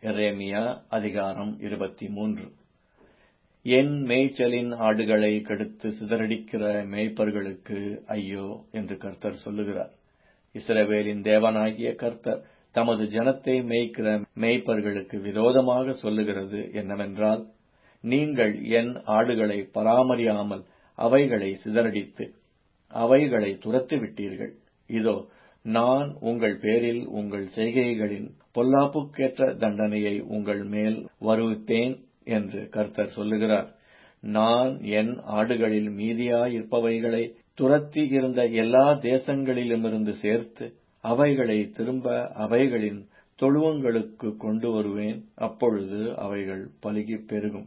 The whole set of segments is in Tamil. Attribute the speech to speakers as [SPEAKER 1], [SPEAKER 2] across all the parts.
[SPEAKER 1] எரேமியா அதிகாரம் இருபத்தி மூன்று என் மேய்ச்சலின் ஆடுகளை கெடுத்து சிதறடிக்கிற மேய்ப்பர்களுக்கு ஐயோ என்று கர்த்தர் சொல்லுகிறார் இஸ்ரவேலின் தேவனாகிய கர்த்தர் தமது ஜனத்தை மேய்க்கிற மேய்ப்பர்களுக்கு விரோதமாக சொல்லுகிறது என்னவென்றால் நீங்கள் என் ஆடுகளை பராமரியாமல் அவைகளை சிதறடித்து அவைகளை துரத்தி விட்டீர்கள் இதோ நான் உங்கள் பேரில் உங்கள் செய்கைகளின் பொல்லாப்புக்கேற்ற தண்டனையை உங்கள் மேல் வருவிப்பேன் என்று கர்த்தர் சொல்லுகிறார் நான் என் ஆடுகளில் மீதியாயிருப்பவைகளை துரத்தி இருந்த எல்லா தேசங்களிலுமிருந்து சேர்த்து அவைகளை திரும்ப அவைகளின் தொழுவங்களுக்கு கொண்டு வருவேன் அப்பொழுது அவைகள் பலுகிப் பெருகும்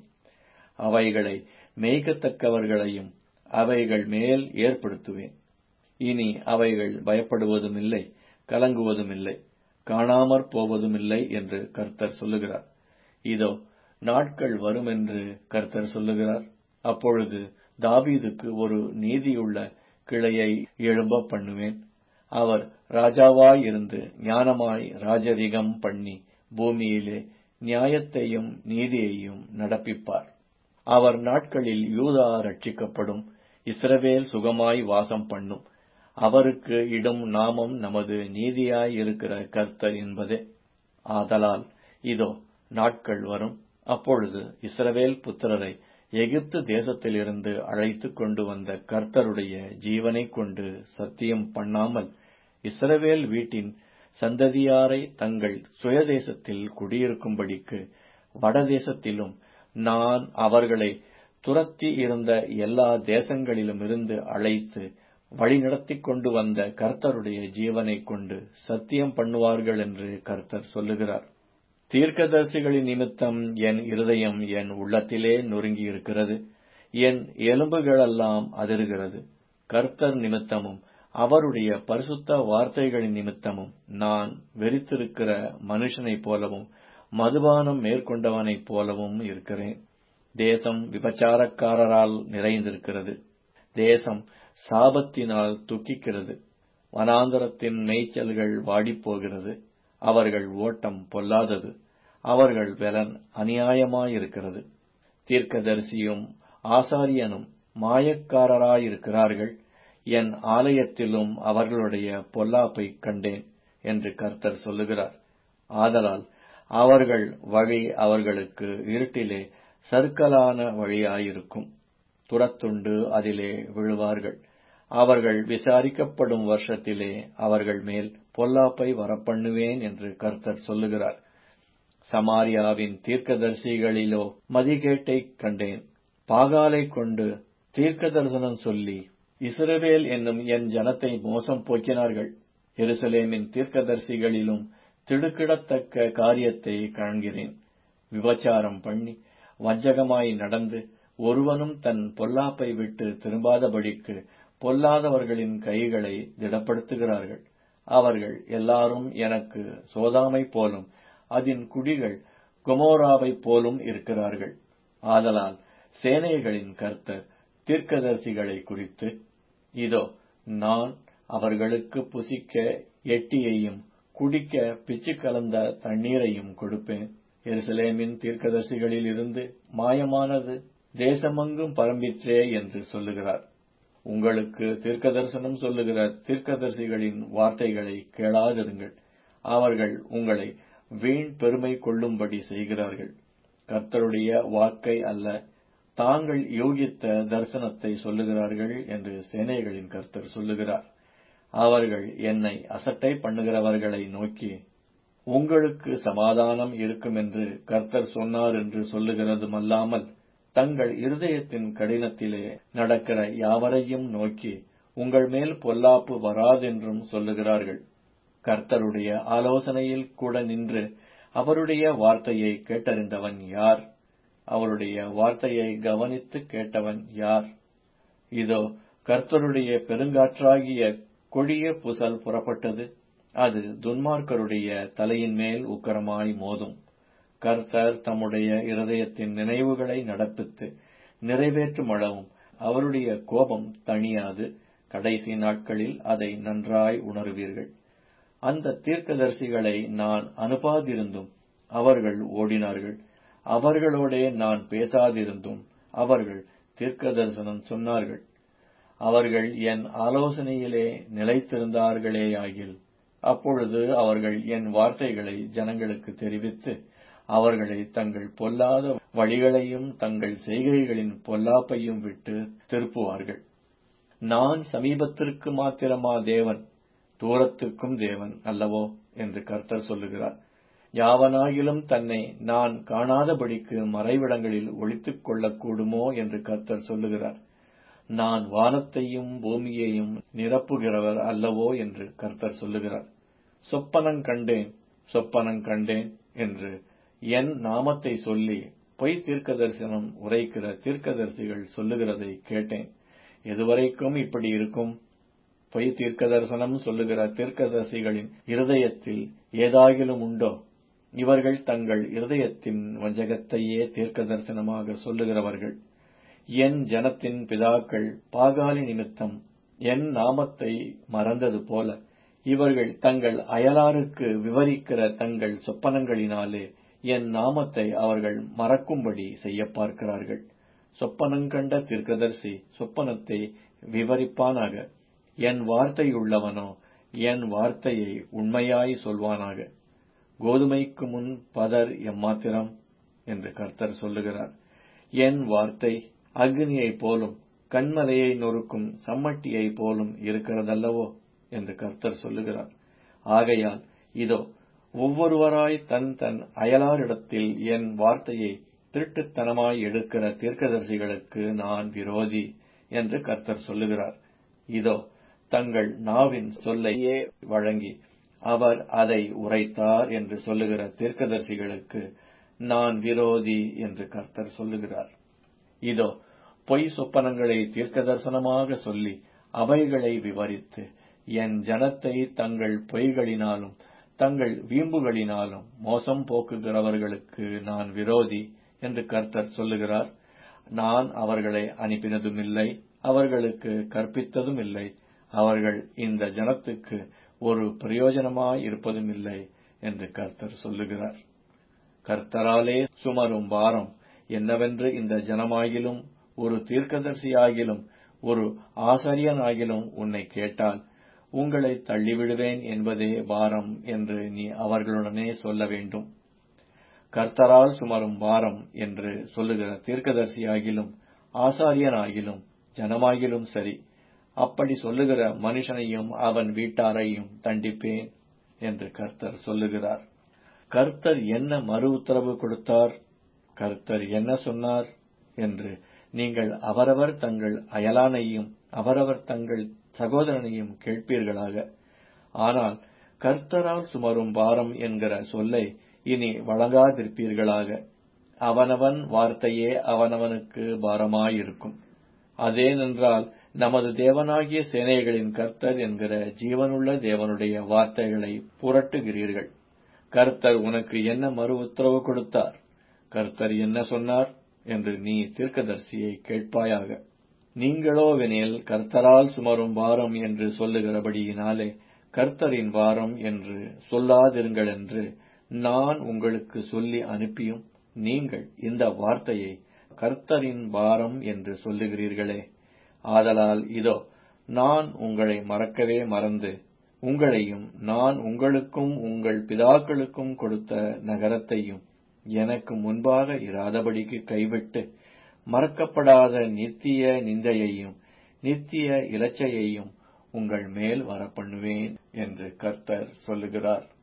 [SPEAKER 1] அவைகளை மேய்க்கத்தக்கவர்களையும் அவைகள் மேல் ஏற்படுத்துவேன் இனி அவைகள் பயப்படுவதுமில்லை கலங்குவதுமில்லை காணாமற் போவதுமில்லை என்று கர்த்தர் சொல்லுகிறார் இதோ நாட்கள் வருமென்று கர்த்தர் சொல்லுகிறார் அப்பொழுது தாவீதுக்கு ஒரு நீதியுள்ள கிளையை எழும்ப பண்ணுவேன் அவர் ராஜாவாயிருந்து ஞானமாய் ராஜரிகம் பண்ணி பூமியிலே நியாயத்தையும் நீதியையும் நடப்பிப்பார் அவர் நாட்களில் யூதா ரட்சிக்கப்படும் இஸ்ரவேல் சுகமாய் வாசம் பண்ணும் அவருக்கு இடும் நாமம் நமது நீதியாய் இருக்கிற கர்த்தர் என்பதே ஆதலால் இதோ நாட்கள் வரும் அப்பொழுது இஸ்ரவேல் புத்திரரை எகிப்து தேசத்திலிருந்து அழைத்து கொண்டு வந்த கர்த்தருடைய ஜீவனைக் கொண்டு சத்தியம் பண்ணாமல் இஸ்ரவேல் வீட்டின் சந்ததியாரை தங்கள் சுயதேசத்தில் குடியிருக்கும்படிக்கு வடதேசத்திலும் நான் அவர்களை துரத்தி இருந்த எல்லா தேசங்களிலுமிருந்து அழைத்து வழிநடத்திக் கொண்டு வந்த கர்த்தருடைய ஜீவனைக் கொண்டு சத்தியம் பண்ணுவார்கள் என்று கர்த்தர் சொல்லுகிறார் தீர்க்கதரிசிகளின் நிமித்தம் என் இருதயம் என் உள்ளத்திலே நொறுங்கியிருக்கிறது என் எலும்புகளெல்லாம் அதிர்கிறது கர்த்தர் நிமித்தமும் அவருடைய பரிசுத்த வார்த்தைகளின் நிமித்தமும் நான் வெறித்திருக்கிற மனுஷனைப் போலவும் மதுபானம் மேற்கொண்டவனைப் போலவும் இருக்கிறேன் தேசம் விபச்சாரக்காரரால் நிறைந்திருக்கிறது தேசம் சாபத்தினால் துக்கிக்கிறது வனாந்தரத்தின் மேய்ச்சல்கள் வாடிப்போகிறது அவர்கள் ஓட்டம் பொல்லாதது அவர்கள் பலன் அநியாயமாயிருக்கிறது தீர்க்கதரிசியும் ஆசாரியனும் மாயக்காரராயிருக்கிறார்கள் என் ஆலயத்திலும் அவர்களுடைய பொல்லாப்பைக் கண்டேன் என்று கர்த்தர் சொல்லுகிறார் ஆதலால் அவர்கள் வழி அவர்களுக்கு இருட்டிலே சர்க்கலான வழியாயிருக்கும் துரத்துண்டு அதிலே விழுவார்கள் அவர்கள் விசாரிக்கப்படும் வருஷத்திலே அவர்கள் மேல் பொல்லாப்பை வரப்பண்ணுவேன் என்று கர்த்தர் சொல்லுகிறார் சமாரியாவின் தீர்க்கதரிசிகளிலோ மதிகேட்டைக் கண்டேன் பாகாலை கொண்டு தீர்க்க தரிசனம் சொல்லி இஸ்ரவேல் என்னும் என் ஜனத்தை மோசம் போக்கினார்கள் எருசலேமின் தீர்க்கதரிசிகளிலும் திடுக்கிடத்தக்க காரியத்தை காண்கிறேன் விபச்சாரம் பண்ணி வஞ்சகமாய் நடந்து ஒருவனும் தன் பொல்லாப்பை விட்டு திரும்பாதபடிக்கு பொல்லாதவர்களின் கைகளை திடப்படுத்துகிறார்கள் அவர்கள் எல்லாரும் எனக்கு சோதாமை போலும் அதன் குடிகள் குமோராவைப் போலும் இருக்கிறார்கள் ஆதலால் சேனைகளின் கர்த்தர் தீர்க்கதரிசிகளை குறித்து இதோ நான் அவர்களுக்கு புசிக்க எட்டியையும் குடிக்க பிச்சு கலந்த தண்ணீரையும் கொடுப்பேன் எருசலேமின் தீர்க்கதரிசிகளில் இருந்து மாயமானது தேசமெங்கும் பரம்பிற்றே என்று சொல்லுகிறார் உங்களுக்கு தீர்க்க தரிசனம் சொல்லுகிற தீர்க்கதரிசிகளின் வார்த்தைகளை கேளாதிருங்கள் அவர்கள் உங்களை வீண் பெருமை கொள்ளும்படி செய்கிறார்கள் கர்த்தருடைய வாக்கை அல்ல தாங்கள் யோகித்த தரிசனத்தை சொல்லுகிறார்கள் என்று சேனைகளின் கர்த்தர் சொல்லுகிறார் அவர்கள் என்னை அசட்டை பண்ணுகிறவர்களை நோக்கி உங்களுக்கு சமாதானம் இருக்கும் என்று கர்த்தர் சொன்னார் என்று சொல்லுகிறதுமல்லாமல் தங்கள் இருதயத்தின் கடினத்திலே நடக்கிற யாவரையும் நோக்கி உங்கள் மேல் பொல்லாப்பு வராதென்றும் சொல்லுகிறார்கள் கர்த்தருடைய ஆலோசனையில் கூட நின்று அவருடைய வார்த்தையை கேட்டறிந்தவன் யார் அவருடைய வார்த்தையை கவனித்து கேட்டவன் யார் இதோ கர்த்தருடைய பெருங்காற்றாகிய கொடிய புசல் புறப்பட்டது அது துன்மார்க்கருடைய தலையின் மேல் உக்கரமாய் மோதும் கர்த்தர் தம்முடைய இருதயத்தின் நினைவுகளை நடப்பித்து நிறைவேற்றும் அளவும் அவருடைய கோபம் தணியாது கடைசி நாட்களில் அதை நன்றாய் உணருவீர்கள் அந்த தீர்க்கதரிசிகளை நான் அனுப்பாதிருந்தும் அவர்கள் ஓடினார்கள் அவர்களோடே நான் பேசாதிருந்தும் அவர்கள் தீர்க்கதரிசனம் சொன்னார்கள் அவர்கள் என் ஆலோசனையிலே நிலைத்திருந்தார்களேயாகில் அப்பொழுது அவர்கள் என் வார்த்தைகளை ஜனங்களுக்கு தெரிவித்து அவர்களை தங்கள் பொல்லாத வழிகளையும் தங்கள் செய்கைகளின் பொல்லாப்பையும் விட்டு திருப்புவார்கள் நான் சமீபத்திற்கு மாத்திரமா தேவன் தூரத்துக்கும் தேவன் அல்லவோ என்று கர்த்தர் சொல்லுகிறார் யாவனாகிலும் தன்னை நான் காணாதபடிக்கு மறைவிடங்களில் ஒளித்துக் கொள்ளக்கூடுமோ என்று கர்த்தர் சொல்லுகிறார் நான் வானத்தையும் பூமியையும் நிரப்புகிறவர் அல்லவோ என்று கர்த்தர் சொல்லுகிறார் சொப்பனங் கண்டேன் சொப்பனங் கண்டேன் என்று என் நாமத்தை சொல்லி பொய் தீர்க்க தரிசனம் உரைக்கிற தீர்க்கதரிசிகள் சொல்லுகிறதை கேட்டேன் எதுவரைக்கும் இப்படி இருக்கும் பொய் தீர்க்க தரிசனம் சொல்லுகிற தீர்க்கதரிசிகளின் இருதயத்தில் ஏதாகிலும் உண்டோ இவர்கள் தங்கள் இருதயத்தின் வஞ்சகத்தையே தீர்க்க தரிசனமாக சொல்லுகிறவர்கள் என் ஜனத்தின் பிதாக்கள் பாகாலி நிமித்தம் என் நாமத்தை மறந்தது போல இவர்கள் தங்கள் அயலாருக்கு விவரிக்கிற தங்கள் சொப்பனங்களினாலே என் நாமத்தை அவர்கள் மறக்கும்படி செய்ய பார்க்கிறார்கள் சொப்பனங்கண்ட தீர்க்கதரிசி சொப்பனத்தை விவரிப்பானாக என் வார்த்தையுள்ளவனோ என் வார்த்தையை உண்மையாய் சொல்வானாக கோதுமைக்கு முன் பதர் எம்மாத்திரம் என்று கர்த்தர் சொல்லுகிறார் என் வார்த்தை அக்னியைப் போலும் கண்மலையை நொறுக்கும் சம்மட்டியைப் போலும் இருக்கிறதல்லவோ என்று கர்த்தர் சொல்லுகிறார் ஆகையால் இதோ ஒவ்வொருவராய் தன் தன் அயலாரிடத்தில் என் வார்த்தையை திருட்டுத்தனமாய் எடுக்கிற தீர்க்கதரிசிகளுக்கு நான் விரோதி என்று கர்த்தர் சொல்லுகிறார் இதோ தங்கள் நாவின் சொல்லையே வழங்கி அவர் அதை உரைத்தார் என்று சொல்லுகிற தீர்க்கதரிசிகளுக்கு நான் விரோதி என்று கர்த்தர் சொல்லுகிறார் இதோ பொய் சொப்பனங்களை தீர்க்க தரிசனமாக சொல்லி அவைகளை விவரித்து என் ஜனத்தை தங்கள் பொய்களினாலும் தங்கள் வீம்புகளினாலும் மோசம் போக்குகிறவர்களுக்கு நான் விரோதி என்று கர்த்தர் சொல்லுகிறார் நான் அவர்களை அனுப்பினதுமில்லை அவர்களுக்கு கற்பித்ததும் இல்லை அவர்கள் இந்த ஜனத்துக்கு ஒரு பிரயோஜனமாய் இருப்பதும் இல்லை என்று கர்த்தர் சொல்லுகிறார் கர்த்தராலே சுமரும் பாரம் என்னவென்று இந்த ஜனமாகிலும் ஒரு தீர்க்கதரிசியாகிலும் ஒரு ஆசாரியனாகிலும் உன்னை கேட்டால் உங்களை தள்ளிவிடுவேன் என்பதே பாரம் என்று நீ அவர்களுடனே சொல்ல வேண்டும் கர்த்தரால் சுமரும் பாரம் என்று சொல்லுகிற தீர்க்கதரிசியாகிலும் ஆசாரியனாகிலும் ஜனமாகிலும் சரி அப்படி சொல்லுகிற மனுஷனையும் அவன் வீட்டாரையும் தண்டிப்பேன் என்று கர்த்தர் சொல்லுகிறார் கர்த்தர் என்ன மறு உத்தரவு கொடுத்தார் கர்த்தர் என்ன சொன்னார் என்று நீங்கள் அவரவர் தங்கள் அயலானையும் அவரவர் தங்கள் சகோதரனையும் கேட்பீர்களாக ஆனால் கர்த்தரால் சுமரும் பாரம் என்கிற சொல்லை இனி வழங்காதிருப்பீர்களாக அவனவன் வார்த்தையே அவனவனுக்கு பாரமாயிருக்கும் அதேனென்றால் நமது தேவனாகிய சேனைகளின் கர்த்தர் என்கிற ஜீவனுள்ள தேவனுடைய வார்த்தைகளை புரட்டுகிறீர்கள் கர்த்தர் உனக்கு என்ன மறு உத்தரவு கொடுத்தார் கர்த்தர் என்ன சொன்னார் என்று நீ தீர்க்கதரிசியை கேட்பாயாக நீங்களோவெனில் கர்த்தரால் சுமரும் பாரம் என்று சொல்லுகிறபடியினாலே கர்த்தரின் வாரம் என்று சொல்லாதிருங்கள் என்று நான் உங்களுக்கு சொல்லி அனுப்பியும் நீங்கள் இந்த வார்த்தையை கர்த்தரின் பாரம் என்று சொல்லுகிறீர்களே ஆதலால் இதோ நான் உங்களை மறக்கவே மறந்து உங்களையும் நான் உங்களுக்கும் உங்கள் பிதாக்களுக்கும் கொடுத்த நகரத்தையும் எனக்கு முன்பாக இராதபடிக்கு கைவிட்டு மறக்கப்படாத நித்திய நிந்தையையும் நித்திய இலச்சையையும் உங்கள் மேல் வரப்பண்ணுவேன் என்று கர்த்தர் சொல்லுகிறார்